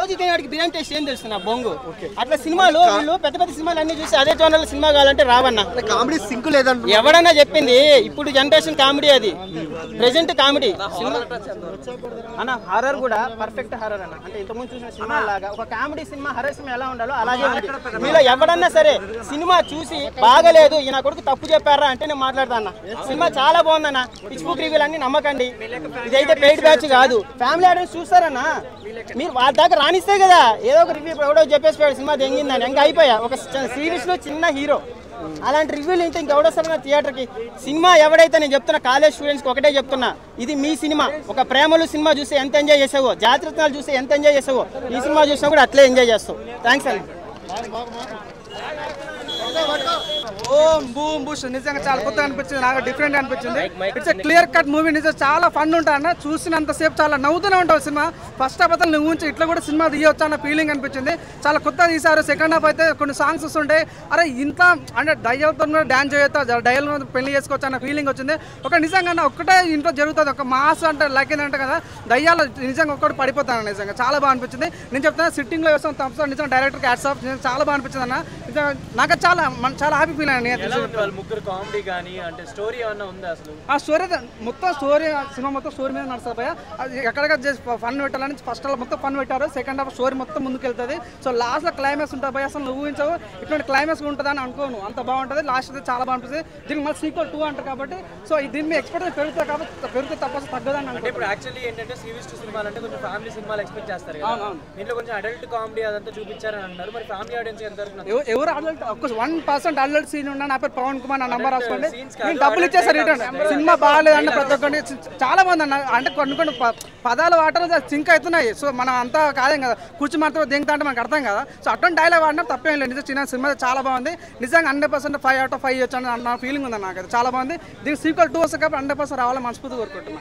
Chapati తినేవాడికి biryani taste ఏం తెలుసు నా బొంగు అట్లా సినిమాలు వీళ్ళు పెద్ద పెద్ద సినిమాలు అన్ని చూసి అదే జోనల్ సినిమా కావాలంటే రావన్నా కామెడీ సింక్ లేదంటున్నారు ఎవడన్నా చెప్పింది ఇప్పుడు జనరేషన్ కామెడీ అది ప్రెసెంట్ కామెడీ అన్న హారర్ కూడా పర్ఫెక్ట్ హారర్ అన్న అంటే ఇంతకుముందు చూసిన సినిమా లాగా ఒక కామెడీ సినిమా హర్రర్ సినిమా ఎలా ఉండాలో అలాగే ఉంది మీలో ఎవడన్నా సరే సినిమా చూసి బాగలేదు ఈ నా కొడుకు తప్పు చెప్పారా అంటే నేను మాట్లాడతా అన్న సినిమా చాలా బాగుందన్న పిచ్ బుక్ రివ్యూలు అన్ని నమ్మకండి ఇదైతే పెయిడ్ బ్యాచ్ కాదు ఫ్యామిలీ ఆడియన్స్ చూస్తారన్నా మీరు వాళ్ళ దాకా రానిస్తే కదా ఏదో ఒక రివ్యూ ఎవడో చెప్పేసి సినిమా దెంగిందని ఇంకా అయిపోయా ఒక సిరీస్ లో చిన్న హీరో అలాంటి రివ్యూలు ఇంటే ఇంకెవడొస్తారు నా థియేటర్కి సినిమా ఎవడైతే నేను చెప్తున్నా కాలేజ్ స్టూడెంట్స్కి ఒకటే చెప్తున్నా ఇది మీ సినిమా ఒక ప్రేమలు సినిమా చూసి ఎంత ఎంజాయ్ చేసావో జాతరత్నాలు చూసి ఎంత ఎంజాయ్ చేసావో ఈ సినిమా చూసినా కూడా అట్లే ఎంజాయ్ చేస్తావు థ్యాంక్స్ అండి ఓం బూమ్ బూష్ నిజంగా చాలా కొత్తగా అనిపించింది నాకు డిఫరెంట్ అనిపించింది ఇట్స్ క్లియర్ కట్ మూవీ నిజం చాలా ఫన్ ఉంటా అన్న చూసినంతసేపు చాలా నవ్వుతూనే ఉంటావు సినిమా ఫస్ట్ హాఫ్ అతను నువ్వు ఉంచి ఇట్లా కూడా సినిమా తీయొచ్చు అన్న ఫీలింగ్ అనిపించింది చాలా కొత్తగా తీశారు సెకండ్ హాఫ్ అయితే కొన్ని సాంగ్స్ వస్తుంటాయి అరే ఇంత అంటే డయ్యలతో కూడా డ్యాన్స్ చేయొచ్చు డయల్ పెళ్లి చేసుకోవచ్చు అన్న ఫీలింగ్ వచ్చింది ఒక నిజంగా అన్న ఒక్కటే ఇంట్లో జరుగుతుంది ఒక మాస్ అంటే లైక్ ఏంటంటే కదా దయ్యాలు నిజంగా ఒక్కటి పడిపోతాను నిజంగా చాలా బాగా అనిపించింది నేను చెప్తాను సిట్టింగ్లో వేస్తాను తప్ప నిజంగా డైరెక్టర్ క్యాట్స్ ఆఫ్ చాలా బాగా అనిపించింది అన్న నిజంగా నాకు చాలా మన- చాలా హ్యాపీ ఫీల్ అయ్యాను నేను ఎలా ఉంది వాళ్ళ ముగ్గురు కామెడీ కానీ అంటే స్టోరీ ఏమన్నా ఉందా అసలు ఆ స్టోరీ అయితే మొత్తం స్టోరీ సినిమా మొత్తం స్టోరీ మీద నడుస్తుంది భయ్య అది ఎక్కడికి చేసి ఫన్ పెట్టాలని ఫస్ట్ హాఫ్ మొత్తం ఫన్ పెట్టారు సెకండ్ హాఫ్ స్టోరీ మొత్తం ముందుకు వెళ్తుంది సో లాస్ట్లో క్లైమాక్స్ ఉంటుంది భయ్య అసలు నువ్వు ఊహించవు ఇటువంటి క్లైమాక్స్ ఉంటుందని అనుకోను అంత బాగుంటుంది లాస్ట్ అయితే చాలా బాగుంటుంది దీనికి మళ్ళీ సీక్వల్ టూ అంటారు కాబట్టి సో దీని మీద ఎక్స్పెక్ట్ పెరుగుతుంది కాబట్టి పెరిగితే తప్ప తగ్గదని అంటే అనుకో ఇప్పుడు యాక్చువల్లీ ఏంటంటే సిరీస్ టు సినిమాలు అంటే కొంచెం ఫ్యామిలీ సినిమాలు ఎక్స్పెక్ట్ చేస్తారు కదా అవునవును. దీంట్లో కొంచెం అడల్ట్ కామెడీ అదంతా చూపించారని అంటున్నారు మరి ఫ్యామిలీ ఆడియన్స్ ఎంత వరకు నచ్చుతుంది? ఎవ- ఎవరు అడల్ట్ ఒక్క వన్ పర్సెంట్ అడల్ట్ సీన్ ఉన్నా నా పేరు పవన్ కుమార్ నా నంబర్ రాసుకోండి scenes నేను కాదు, డబ్బులు adult ఇచ్చేసారు dialogues. రిటర్న్ సినిమా బాగాలేదంటే ప్రతి ఒక్కటి చాలా మంది అన్న అంటే కొన్ని కొన్ని ప- పదాలు వాటలు సింక్ అవుతున్నాయి సో మనం అంతా కాదేం కదా కూర్చు మాత్రం దేంతా అంటే మనకు అర్థం కదా సో అటువంటి డైలాగ్ వాడినా తప్పేం లేదు నిజం చిన్న సినిమా చాలా బాగుంది నిజంగా hundred percent five out of five వచ్చాను నా ఫీలింగ్ ఉంది నాకు అది చాలా బాగుంది దీనికి సీక్వల్ టూ వస్తే కాబట్టి హండ్రెడ్ పర్సెంట్ రావాలని మనస్ఫూర్తి కోరుకుంటున్నాను